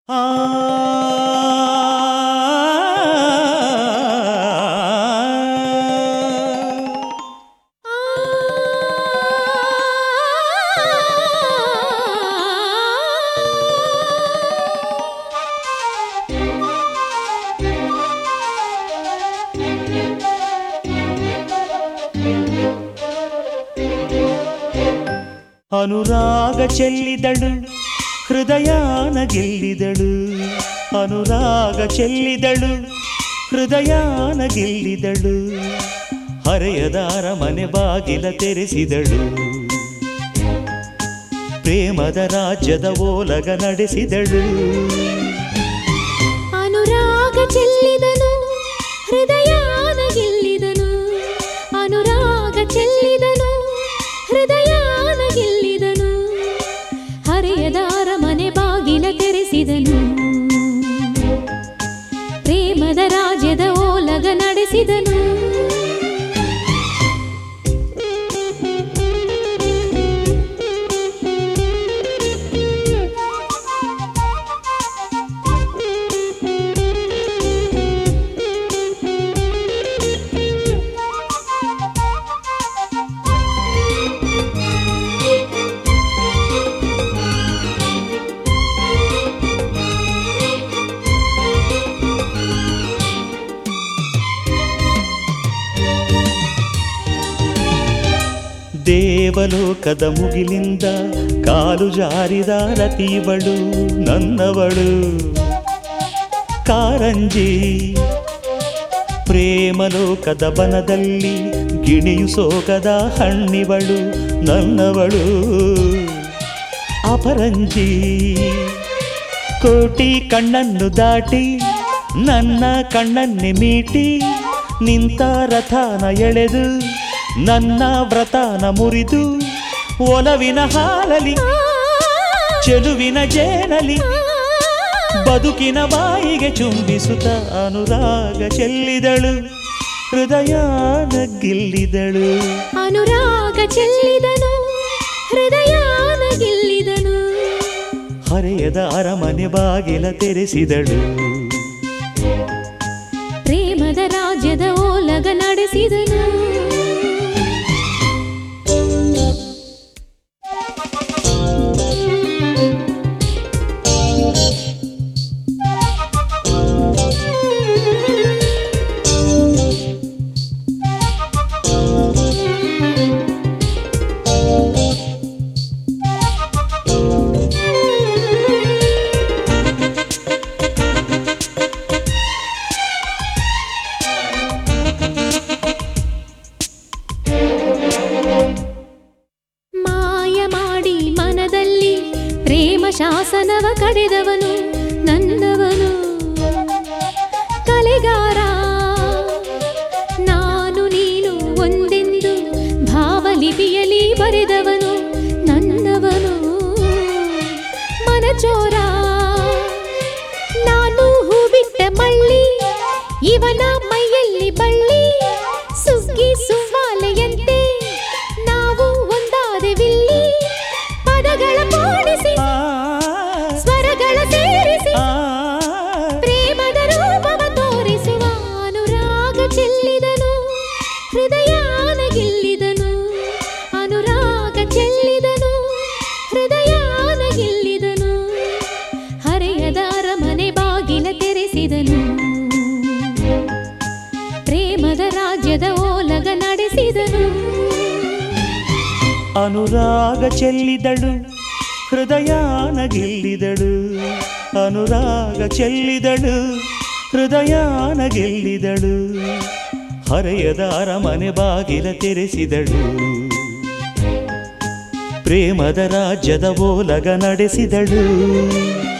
ಅನುರಾಗ ಚೆಲ್ಲಿದಳು ಹೃದಯಾನ ಗೆಲ್ಲಿದಳು ಅನುರಾಗ ಚೆಲ್ಲಿದಳು ಹೃದಯಾನ ಗೆಲ್ಲಿದಳು ಹರೆಯದಾರ ಮನೆ ಬಾಗಿಲ ತೆರೆಸಿದಳು ಪ್ರೇಮದ ರಾಜ್ಯದ ಓಲಗ ನಡೆಸಿದಳು ಅನುರಾಗ ಚೆಲ್ಲಿದನು ಹೃದಯಾನ ಗೆಲ್ಲಿದನು ಅನುರಾಗ ಚೆಲ್ಲಿದನು ಹೃದಯಾನ ಗೆಲ್ಲಿದನು ಹರೆಯದಾರ ಮನೆ ಬಾಗಿಲ ತೆರೆಸಿದನು ಪ್ರೇಮದ ರಾಜ್ಯದ ಓಲಗ ನಡೆಸಿದನು ದೇವಲೋಕದ ಮುಗಿಲಿಂದ ಕಾಲು ಜಾರಿದ ರತಿವಳು ನನ್ನವಳು ಕಾರಂಜಿ ಪ್ರೇಮಲೋಕದ ಬನದಲ್ಲಿ ಗಿಣಿಯು ಸೋಗದ ಹಣ್ಣಿವಳು ನನ್ನವಳು ಅಪರಂಜಿ ಕೋಟಿ ಕಣ್ಣನ್ನು ದಾಟಿ ನನ್ನ ಕಣ್ಣನ್ನೆ ಮೀಟಿ ನಿಂತ ರಥನ ಎಳೆದು ನನ್ನ ವ್ರತನ ಮುರಿದು ಒಲವಿನ ಹಾಲಲಿ ಚೆಲುವಿನ ಜೇನಲಿ ಬದುಕಿನ ಬಾಯಿಗೆ ಚುಂಬಿಸುತ್ತ ಅನುರಾಗ ಚೆಲ್ಲಿದಳು ಹೃದಯಾನ ಗೆಲ್ಲಿದಳು ಅನುರಾಗ ಚೆಲ್ಲಿದನು ಹೃದಯಾನ ಗೆಲ್ಲಿದನು ಹರೆಯದ ಅರಮನೆ ಬಾಗಿಲ ತೆರೆಸಿದಳು ಪ್ರೇಮದ ರಾಜ್ಯದ ಓಲಗ ನಡೆಸಿದನು ಮಾಯ ಮಾಡಿ ಮನದಲ್ಲಿ ಪ್ರೇಮ ಶಾಸನವ ಕಡೆದವನು ನನ್ನವನು ಕಲೆಗಾರ ನಾನು ನೀನು ಒಂದೆಂದು ಭಾವಲಿಪಿಯಲಿ ಬರೆದವನು ನನ್ನವನು ಮನಚೋರ ನಾನು ಹೂ ಬಿಟ್ಟ ಮಳ್ಳಿ ಇವನ ಮೈಯಲ್ಲಿ ಬಳ್ಳಿ ಸುಗ್ಗಿ ಸುವಾಲೆಯಂತೆ ನಾವು ಒಂದಾದೆವಿಲ್ಲಿ ಪದಗಳ ಕೂಡಿಸಿ ಆ, ಸ್ವರಗಳ ಸೇರಿಸಿ ಆ, ಪ್ರೇಮದ ರೂಪವ ತೋರಿಸುವ ಅನುರಾಗ ಚೆಲ್ಲಿದನು ಹೃದಯಾನ ಗೆಲ್ಲಿದನು ಅನುರಾಗ ಚೆಲ್ಲಿದನು ಹೃದಯಾನ ಗೆಲ್ಲಿದನು ಹರೆಯದ ಅರಮನೆ ಬಾಗಿಲ ತೆರೆಸಿದನು ಪ್ರೇಮದ ರಾಜ್ಯದ ಓಲಗ ನಡೆಸಿದನು ಅನುರಾಗ ಚೆಲ್ಲಿದಳು ಹೃದಯಾನ ಗೆಲ್ಲಿದಳು ಅನುರಾಗ ಚೆಲ್ಲಿದಳು ಹೃದಯಾನ ಗೆಲ್ಲಿದಳು ಹರೆಯದ ಅರಮನೆ ಬಾಗಿಲ ತೆರೆಸಿದಳು ಪ್ರೇಮದ ರಾಜ್ಯದ ಓಲಗ ನಡೆಸಿದಳು